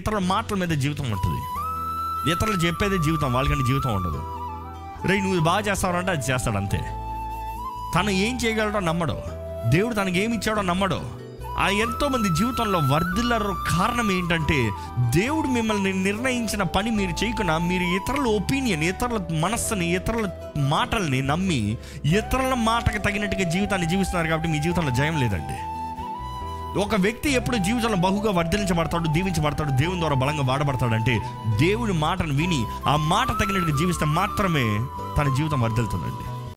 ఇతరుల మాటల మీద జీవితం ఉంటుంది ఇతరులు చెప్పేదే జీవితం వాళ్ళకంటే జీవితం ఉండదు రే నువ్వు బాగా చేస్తావంటే అది చేస్తాడు అంతే తను ఏం చేయగలడో నమ్మడు దేవుడు తనకి ఏమి ఇచ్చాడో నమ్మడు ఆ ఎంతో మంది జీవితంలో వర్ధిల్లరు కారణం ఏంటంటే దేవుడు మిమ్మల్ని నిర్ణయించిన పని మీరు చేయకుండా మీరు ఇతరుల ఒపీనియన్ ఇతరుల మనస్సుని ఇతరుల మాటల్ని నమ్మి ఇతరుల మాటకి తగినట్టుగా జీవితాన్ని జీవిస్తున్నారు కాబట్టి మీ జీవితంలో జయం లేదండి ఒక వ్యక్తి ఎప్పుడు జీవితంలో బహుగా వర్ధలించబడతాడు దీవించబడతాడు దేవుని ద్వారా బలంగా వాడబడతాడంటే దేవుడి మాటను విని ఆ మాట తగినట్టుగా జీవిస్తే మాత్రమే తన జీవితం వర్ధిల్తుందండి